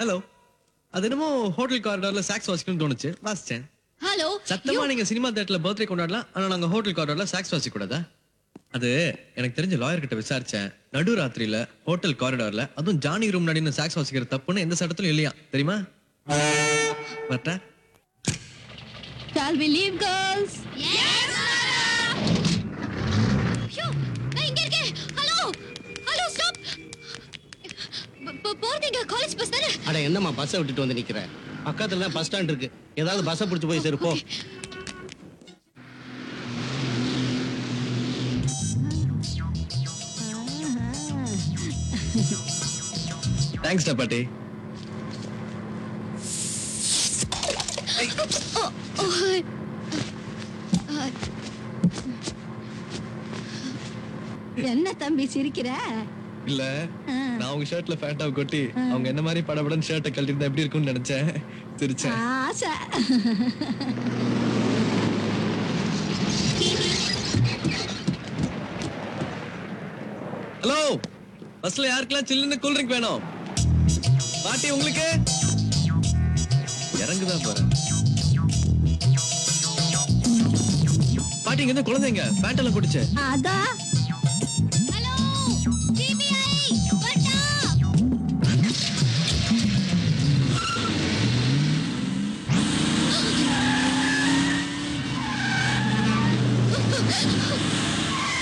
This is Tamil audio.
ஹலோ அது என்னமோ ஹோட்டல் காரிடார்ல சாக்ஸ் வாசிக்கணும்னு தோணுச்சு வாசிச்சேன் ஹலோ சத்தமா நீங்க சினிமா தேட்டர்ல பர்த்டே கொண்டாடலாம் ஆனா நாங்க ஹோட்டல் காரிடார்ல சாக்ஸ் வாசிக்க கூடாதா அது எனக்கு தெரிஞ்ச லாயர் கிட்ட விசாரிச்சேன் நடு ராத்திரியில ஹோட்டல் காரிடார்ல அதுவும் ஜானி ரூம் நடின்னு சாக்ஸ் வாசிக்கிற தப்புன்னு எந்த சட்டத்திலும் இல்லையா தெரியுமா வரட்டா shall we leave girls yes ஐயோ நான் இங்க இருக்கேன் ஹலோ ஹலோ ஸ்டாப் போறீங்க காலேஜ் பஸ் தானே அட என்னம்மா பஸ்ஸை விட்டுட்டு வந்து நிக்கிற பக்கத்துல தான் பஸ் ஸ்டாண்ட் இருக்கு ஏதாவது பஸ்ஸை பிடிச்சு போய் சேரு போ தேங்க்ஸ் டா பாட்டி ஓ ஓ என்ன தம்பி சிரிக்கிற இல்ல ஆ. நான் உங்க ஷர்ட்ல ஃபேண்டாவை கொட்டி அவங்க என்ன மாதிரி படபடன்னு ஷர்ட்டை கழட்டிருந்தா எப்படி இருக்கும்னு நினைச்சேன் சிரிச்சேன் ஆசை ஹலோ பஸ்ல யாருக்கெல்லாம் சில்லுன்னு கூல் ட்ரிங்க் வேணும் பாட்டி உங்களுக்கு இறங்குதான் பாரு பாட்டி இங்க இருந்து குழந்தைங்க பேண்ட் எல்லாம் குடிச்சு அதான்